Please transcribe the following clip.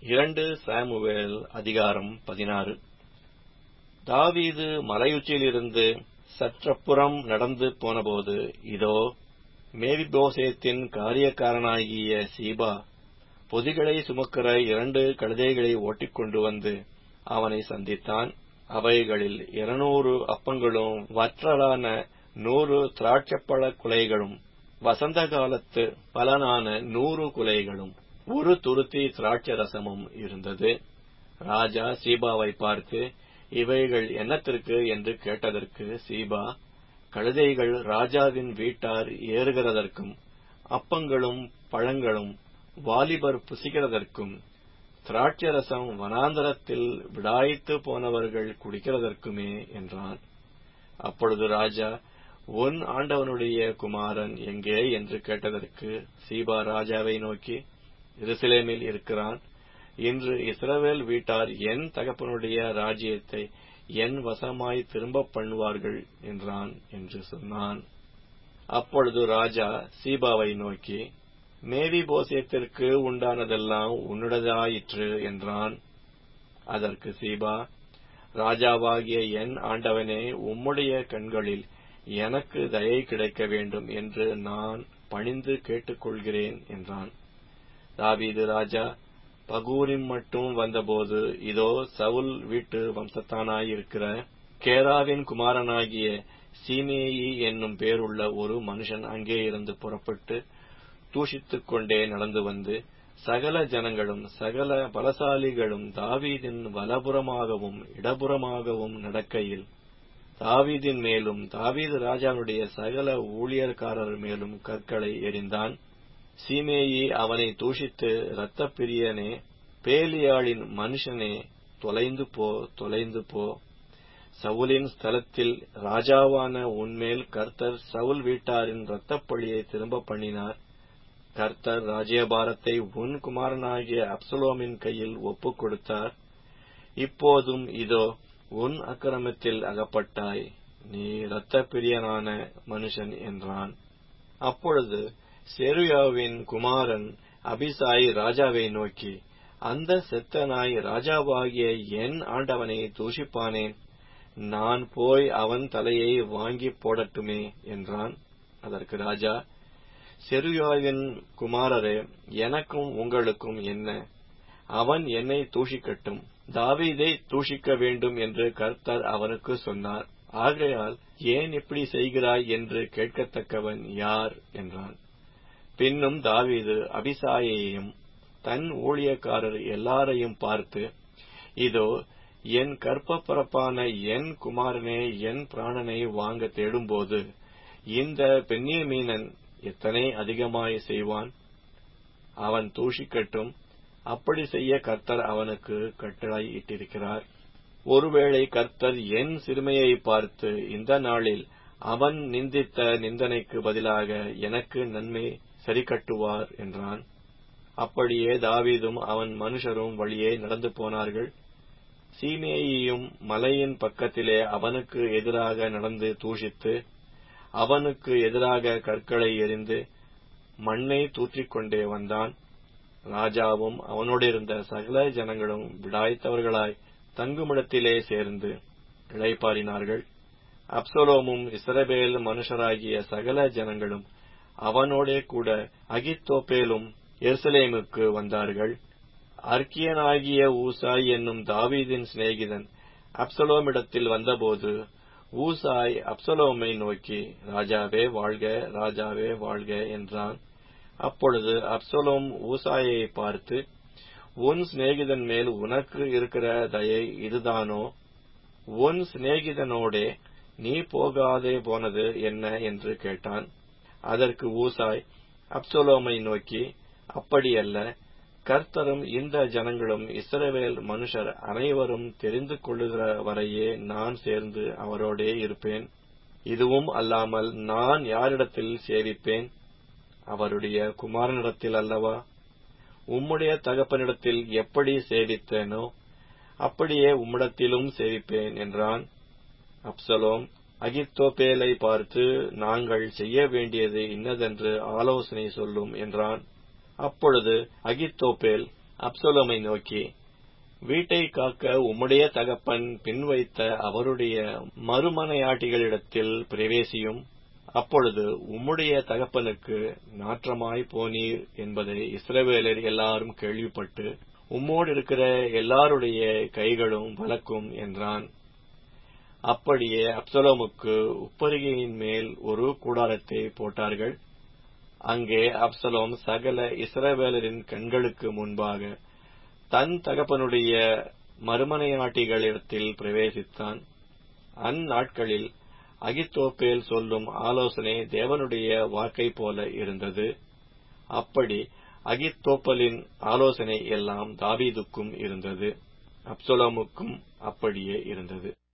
இரண்டு சாமுவேல் அதிகாரம் பதினாறு தாவீது மலையுச்சியிலிருந்து சற்றப்புறம் நடந்து போனபோது இதோ மேவிபோசேத்தின் காரியக்காரனாகிய சீபா பொதிகளை சுமக்கிற இரண்டு கழுதைகளை ஓட்டிக்கொண்டு வந்து அவனை சந்தித்தான் அவைகளில் இருநூறு அப்பங்களும் வற்றலான நூறு திராட்சப்பழ குலைகளும் வசந்த காலத்து பலனான நூறு குலைகளும் ஒரு துருத்தி திராட்சை ரசமும் இருந்தது ராஜா சீபாவை பார்த்து இவைகள் என்னத்திற்கு என்று கேட்டதற்கு சீபா கழுதைகள் ராஜாவின் வீட்டார் ஏறுகிறதற்கும் அப்பங்களும் பழங்களும் வாலிபர் புசிக்கிறதற்கும் திராட்சரசம் வனாந்தரத்தில் விடாய்த்து போனவர்கள் குடிக்கிறதற்குமே என்றான் அப்பொழுது ராஜா உன் ஆண்டவனுடைய குமாரன் எங்கே என்று கேட்டதற்கு சீபா ராஜாவை நோக்கி எருசலேமில் இருக்கிறான் இன்று இஸ்ரவேல் வீட்டார் என் தகப்பனுடைய ராஜ்யத்தை என் வசமாய் திரும்ப பண்ணுவார்கள் என்றான் என்று சொன்னான் அப்பொழுது ராஜா சீபாவை நோக்கி மேவி போசியத்திற்கு உண்டானதெல்லாம் உன்னுடையதாயிற்று என்றான் அதற்கு சீபா ராஜாவாகிய என் ஆண்டவனே உம்முடைய கண்களில் எனக்கு தயை கிடைக்க வேண்டும் என்று நான் பணிந்து கேட்டுக்கொள்கிறேன் என்றான் தாவீது ராஜா பகூரிம் மட்டும் வந்தபோது இதோ சவுல் வீட்டு வம்சத்தானாயிருக்கிற கேராவின் குமாரனாகிய சீமேயி என்னும் பேருள்ள ஒரு மனுஷன் அங்கே இருந்து புறப்பட்டு தூஷித்துக் கொண்டே நடந்து வந்து சகல ஜனங்களும் சகல பலசாலிகளும் தாவீதின் வலபுறமாகவும் இடபுறமாகவும் நடக்கையில் தாவீதின் மேலும் தாவீது ராஜாவுடைய சகல ஊழியர்காரர் மேலும் கற்களை எறிந்தான் சீமேயி அவனை தூஷித்து இரத்த பிரியனே பேலியாளின் மனுஷனே தொலைந்து போ தொலைந்து போ சவுலின் ஸ்தலத்தில் ராஜாவான உன்மேல் கர்த்தர் சவுல் வீட்டாரின் இரத்தப்பழியை திரும்ப பண்ணினார் கர்த்தர் ராஜ்யபாரத்தை உன் குமாரனாகிய அப்சலோமின் கையில் ஒப்புக் கொடுத்தார் இப்போதும் இதோ உன் அக்கிரமத்தில் அகப்பட்டாய் நீ இரத்த பிரியனான மனுஷன் என்றான் அப்பொழுது செருயாவின் குமாரன் அபிசாய் ராஜாவை நோக்கி அந்த செத்த நாய் ராஜாவாகிய என் ஆண்டவனை தூஷிப்பானேன் நான் போய் அவன் தலையை வாங்கி போடட்டுமே என்றான் அதற்கு ராஜா செருயாவின் குமாரரே எனக்கும் உங்களுக்கும் என்ன அவன் என்னை தூஷிக்கட்டும் தாவீதை தூஷிக்க வேண்டும் என்று கர்த்தர் அவனுக்கு சொன்னார் ஆகையால் ஏன் இப்படி செய்கிறாய் என்று கேட்கத்தக்கவன் யார் என்றான் பின்னும் தாவீது அபிசாயையும் தன் ஊழியக்காரர் எல்லாரையும் பார்த்து இதோ என் கற்ப பரப்பான என் குமாரனே என் பிராணனை வாங்க தேடும்போது இந்த பெண்ணியமீனன் எத்தனை அதிகமாய் செய்வான் அவன் தூஷிக்கட்டும் அப்படி செய்ய கர்த்தர் அவனுக்கு கட்டளை இட்டிருக்கிறார் ஒருவேளை கர்த்தர் என் சிறுமையை பார்த்து இந்த நாளில் அவன் நிந்தித்த நிந்தனைக்கு பதிலாக எனக்கு நன்மை சரிக்கட்டுவார் என்றான் அப்படியே தாவீதும் அவன் மனுஷரும் வழியே நடந்து போனார்கள் சீமேயியும் மலையின் பக்கத்திலே அவனுக்கு எதிராக நடந்து தூஷித்து அவனுக்கு எதிராக கற்களை எறிந்து மண்ணை தூற்றிக்கொண்டே வந்தான் ராஜாவும் அவனோடிருந்த சகல ஜனங்களும் விடாய்த்தவர்களாய் தங்குமிடத்திலே சேர்ந்து இளைப்பாறினார்கள் அப்சலோமும் இஸ்ரபேல் மனுஷராகிய சகல ஜனங்களும் அவனோடே கூட அகித்தோப்பேலும் எருசலேமுக்கு வந்தார்கள் அர்க்கியனாகிய ஊசாய் என்னும் தாவீதின் சிநேகிதன் அப்சலோமிடத்தில் வந்தபோது ஊசாய் அப்சலோமை நோக்கி ராஜாவே வாழ்க ராஜாவே வாழ்க என்றான் அப்பொழுது அப்சலோம் ஊசாயை பார்த்து உன் சிநேகிதன் மேல் உனக்கு இருக்கிற தயை இதுதானோ உன் சிநேகிதனோடே நீ போகாதே போனது என்ன என்று கேட்டான் அதற்கு ஊசாய் அப்சலோமை நோக்கி அப்படியல்ல கர்த்தரும் இந்த ஜனங்களும் இஸ்ரவேல் மனுஷர் அனைவரும் தெரிந்து கொள்ளுகிற வரையே நான் சேர்ந்து அவரோடே இருப்பேன் இதுவும் அல்லாமல் நான் யாரிடத்தில் சேவிப்பேன் அவருடைய குமாரனிடத்தில் அல்லவா உம்முடைய தகப்பனிடத்தில் எப்படி சேவித்தேனோ அப்படியே உம்மிடத்திலும் சேவிப்பேன் என்றான் அப்சலோம் அகித்தோப்பேலை பார்த்து நாங்கள் செய்ய வேண்டியது இன்னதென்று ஆலோசனை சொல்லும் என்றான் அப்பொழுது அகித்தோப்பேல் அப்சலோமை நோக்கி வீட்டை காக்க உம்முடைய தகப்பன் பின்வைத்த அவருடைய மறுமனையாட்டிகளிடத்தில் பிரவேசியும் அப்பொழுது உம்முடைய தகப்பனுக்கு நாற்றமாய் போனீர் என்பதை இஸ்ரவேலர் எல்லாரும் கேள்விப்பட்டு உம்மோடு இருக்கிற எல்லாருடைய கைகளும் வலக்கும் என்றான் அப்படியே அப்சலோமுக்கு உப்பரிகையின் மேல் ஒரு கூடாரத்தை போட்டார்கள் அங்கே அப்சலோம் சகல இஸ்ரவேலரின் கண்களுக்கு முன்பாக தன் தகப்பனுடைய மறுமனையாட்டிகளிடத்தில் பிரவேசித்தான் அந்நாட்களில் அகித்தோப்பேல் சொல்லும் ஆலோசனை தேவனுடைய வாக்கை போல இருந்தது அப்படி அகித்தோப்பலின் ஆலோசனை எல்லாம் தாவீதுக்கும் இருந்தது அப்சலோமுக்கும் அப்படியே இருந்தது